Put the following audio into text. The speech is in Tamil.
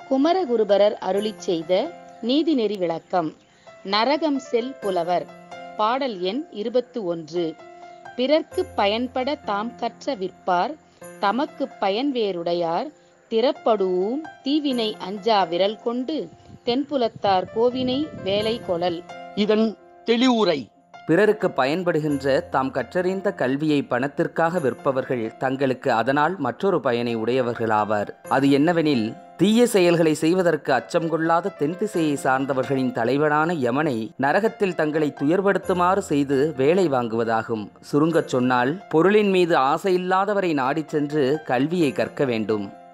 குமரகுருபரர் அருளிச் செய்த நீதிநெறி விளக்கம் நரகம் செல் புலவர் பாடல் எண் இருபத்து ஒன்று பிறர்க்கு பயன்பட தாம் கற்ற விற்பார் தமக்கு பயன் வேறுடையார் திறப்படுவும் தீவினை அஞ்சா விரல் கொண்டு தென்புலத்தார் கோவினை வேலை கொளல் இதன் தெளிவுரை பிறருக்கு பயன்படுகின்ற தாம் கற்றறிந்த கல்வியை பணத்திற்காக விற்பவர்கள் தங்களுக்கு அதனால் மற்றொரு பயனை உடையவர்களாவர் அது என்னவெனில் தீய செயல்களை செய்வதற்கு அச்சம் கொள்ளாத தென் திசையை சார்ந்தவர்களின் தலைவனான யமனை நரகத்தில் தங்களை துயர்படுத்துமாறு செய்து வேலை வாங்குவதாகும் சுருங்கச் சொன்னால் பொருளின் மீது ஆசையில்லாதவரை நாடிச் சென்று கல்வியை கற்க வேண்டும்